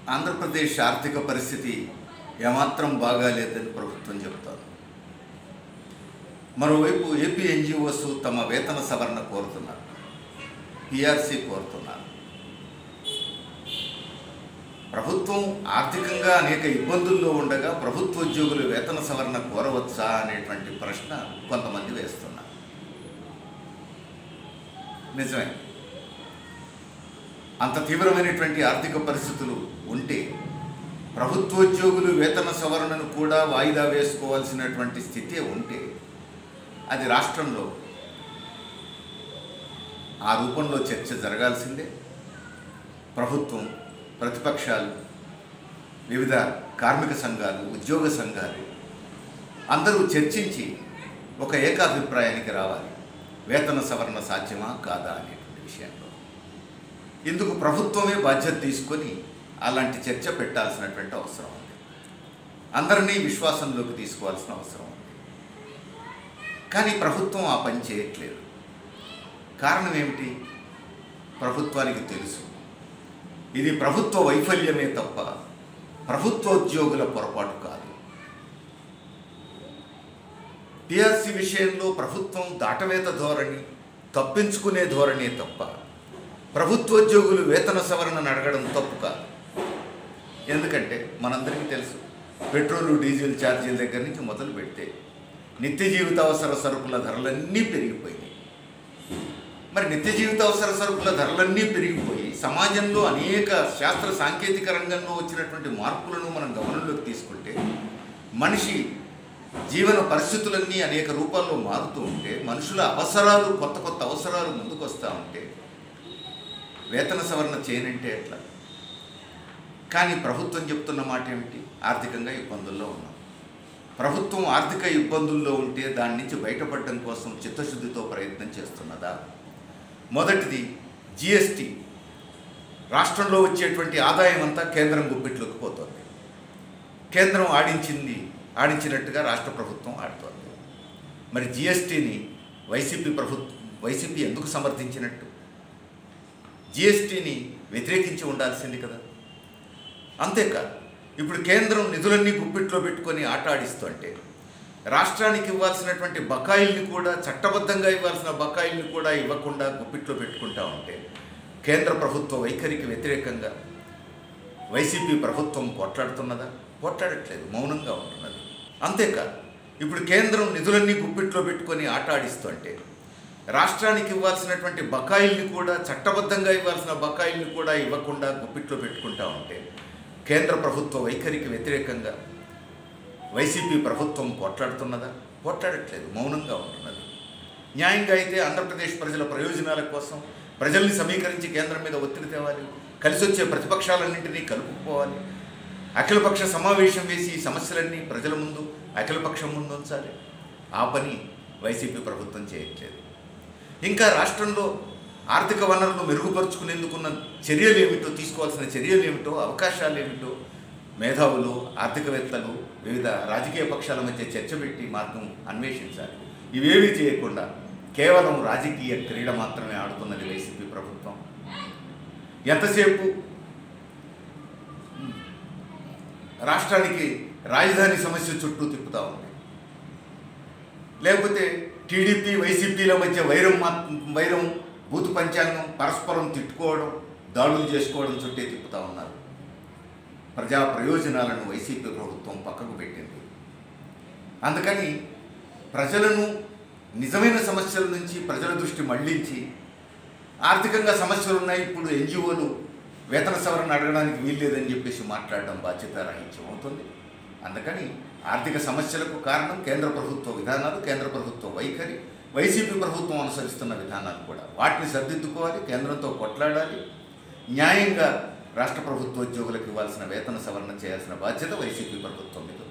ఆంధ్రప్రదేశ్ ఆర్థిక పరిస్థితి ఏమాత్రం బాగాలేదని ప్రభుత్వం చెబుతోంది మరోవైపు ఏపీ ఎన్జిఓస్ తమ వేతన సవరణ కోరుతున్నారు పిఆర్సీ కోరుతున్నారు ప్రభుత్వం ఆర్థికంగా అనేక ఇబ్బందుల్లో ఉండగా ప్రభుత్వ ఉద్యోగులు వేతన సవరణ కోరవచ్చా అనేటువంటి ప్రశ్న కొంతమంది వేస్తున్నారు నిజమే అంత తీవ్రమైనటువంటి ఆర్థిక పరిస్థితులు ఉంటే ప్రభుత్వోద్యోగులు వేతన సవరణను కూడా వాయిదా వేసుకోవాల్సినటువంటి స్థితి ఉంటే అది రాష్ట్రంలో ఆ రూపంలో చర్చ జరగాల్సిందే ప్రభుత్వం ప్రతిపక్షాలు వివిధ కార్మిక సంఘాలు ఉద్యోగ సంఘాలు అందరూ చర్చించి ఒక ఏకాభిప్రాయానికి రావాలి వేతన సవరణ సాధ్యమా కాదా అనేటువంటి విషయంలో ఇందుకు ప్రభుత్వమే బాధ్యత తీసుకొని అలాంటి చర్చ పెట్టాల్సినటువంటి అవసరం ఉంది అందరినీ విశ్వాసంలోకి తీసుకోవాల్సిన అవసరం ఉంది కానీ ప్రభుత్వం ఆ పని చేయట్లేదు కారణం ఏమిటి ప్రభుత్వానికి తెలుసు ఇది ప్రభుత్వ వైఫల్యమే తప్ప ప్రభుత్వోద్యోగుల పొరపాటు కాదు పిఆర్సీ విషయంలో ప్రభుత్వం దాటవేత ధోరణి తప్పించుకునే ధోరణే తప్ప ప్రభుత్వోద్యోగులు వేతన సవరణను అడగడం తప్పు కాదు ఎందుకంటే మనందరికీ తెలుసు పెట్రోలు డీజిల్ ఛార్జీల దగ్గర నుంచి మొదలు పెడితే నిత్య జీవితావసర సరుకుల ధరలన్నీ పెరిగిపోయినాయి మరి నిత్య జీవితావసర సరుకుల ధరలన్నీ పెరిగిపోయి సమాజంలో అనేక శాస్త్ర సాంకేతిక రంగంలో వచ్చినటువంటి మార్పులను మనం గమనంలోకి తీసుకుంటే మనిషి జీవన పరిస్థితులన్నీ అనేక రూపాల్లో మారుతూ ఉంటే మనుషుల అవసరాలు కొత్త కొత్త అవసరాలు ముందుకు వస్తూ ఉంటే వేతన సవరణ చేయనంటే ఎట్లా కానీ ప్రభుత్వం చెప్తున్న మాట ఏమిటి ఆర్థికంగా ఇబ్బందుల్లో ఉన్నాం ప్రభుత్వం ఆర్థిక ఇబ్బందుల్లో ఉంటే దాని నుంచి బయటపడడం కోసం చిత్తశుద్ధితో ప్రయత్నం చేస్తున్నదా మొదటిది జిఎస్టి రాష్ట్రంలో వచ్చేటువంటి ఆదాయం అంతా కేంద్రం గుప్పిట్లోకి పోతుంది కేంద్రం ఆడించింది ఆడించినట్టుగా రాష్ట్ర ప్రభుత్వం ఆడుతోంది మరి జిఎస్టీని వైసీపీ ప్రభుత్వం వైసీపీ ఎందుకు సమర్థించినట్టు జిఎస్టీని వ్యతిరేకించి ఉండాల్సింది కదా అంతేకాదు ఇప్పుడు కేంద్రం నిధులన్నీ గుప్పిట్లో పెట్టుకొని ఆట ఆడిస్తుంటే రాష్ట్రానికి ఇవ్వాల్సినటువంటి బకాయిల్ని కూడా చట్టబద్ధంగా ఇవ్వాల్సిన బకాయిల్ని కూడా ఇవ్వకుండా గుప్పిట్లో పెట్టుకుంటా ఉంటే కేంద్ర ప్రభుత్వ వైఖరికి వ్యతిరేకంగా వైసీపీ ప్రభుత్వం పోట్లాడుతున్నదా పోట్లాడట్లేదు మౌనంగా ఉంటున్నది అంతేకాదు ఇప్పుడు కేంద్రం నిధులన్నీ గుప్పిట్లో పెట్టుకొని ఆట ఆడిస్తుంటే రాష్ట్రానికి ఇవ్వాల్సినటువంటి బకాయిల్ని కూడా చట్టబద్ధంగా ఇవ్వాల్సిన బకాయిల్ని కూడా ఇవ్వకుండా గుప్పిట్లో పెట్టుకుంటా ఉంటే కేంద్ర ప్రభుత్వ వైఖరికి వ్యతిరేకంగా వైసీపీ ప్రభుత్వం పోట్లాడుతున్నదా పోట్లాడట్లేదు మౌనంగా ఉంటున్నది న్యాయంగా అయితే ఆంధ్రప్రదేశ్ ప్రజల ప్రయోజనాల కోసం ప్రజల్ని సమీకరించి కేంద్రం మీద ఒత్తిడి తేవాలి కలిసి వచ్చే ప్రతిపక్షాలన్నింటినీ కలుపుకోవాలి అఖిలపక్ష సమావేశం వేసి ఈ సమస్యలన్నీ ప్రజల ముందు అఖిలపక్షం ముందు ఉంచాలి ఆ పని వైసీపీ ప్రభుత్వం చేయట్లేదు ఇంకా రాష్ట్రంలో ఆర్థిక వనరులు మెరుగుపరుచుకునేందుకున్న చర్యలు ఏమిటో తీసుకోవాల్సిన చర్యలు ఏమిటో అవకాశాలు ఏమిటో మేధావులు ఆర్థికవేత్తలు వివిధ రాజకీయ పక్షాల మధ్య చర్చ పెట్టి మార్గం అన్వేషించాలి ఇవేమీ చేయకుండా కేవలం రాజకీయ క్రీడ మాత్రమే ఆడుతున్నది వైసీపీ ప్రభుత్వం ఎంతసేపు రాష్ట్రానికి రాజధాని సమస్య చుట్టూ తిప్పుతా ఉంది లేకపోతే టీడీపీ వైసీపీల మధ్య వైరం మా వైరం బూతు పంచాంగం పరస్పరం తిట్టుకోవడం దాడులు చేసుకోవడం చుట్టే తిప్పుతా ఉన్నారు ప్రజా ప్రయోజనాలను వైసీపీ ప్రభుత్వం పక్కకు పెట్టింది అందుకని ప్రజలను నిజమైన సమస్యల నుంచి ప్రజల దృష్టి మళ్లించి ఆర్థికంగా సమస్యలు ఉన్నాయి ఇప్పుడు ఎన్జిఓలు వేతన సవరణ అడగడానికి వీల్లేదని చెప్పేసి మాట్లాడడం బాధ్యత రాహిత్యం అవుతుంది అందుకని ఆర్థిక సమస్యలకు కారణం కేంద్ర ప్రభుత్వ విధానాలు కేంద్ర ప్రభుత్వ వైఖరి వైసీపీ ప్రభుత్వం అనుసరిస్తున్న విధానాలు కూడా వాటిని సర్దిద్దుకోవాలి కేంద్రంతో కొట్లాడాలి న్యాయంగా రాష్ట్ర ప్రభుత్వ ఉద్యోగులకు ఇవ్వాల్సిన వేతన సవరణ చేయాల్సిన బాధ్యత వైసీపీ ప్రభుత్వం మీద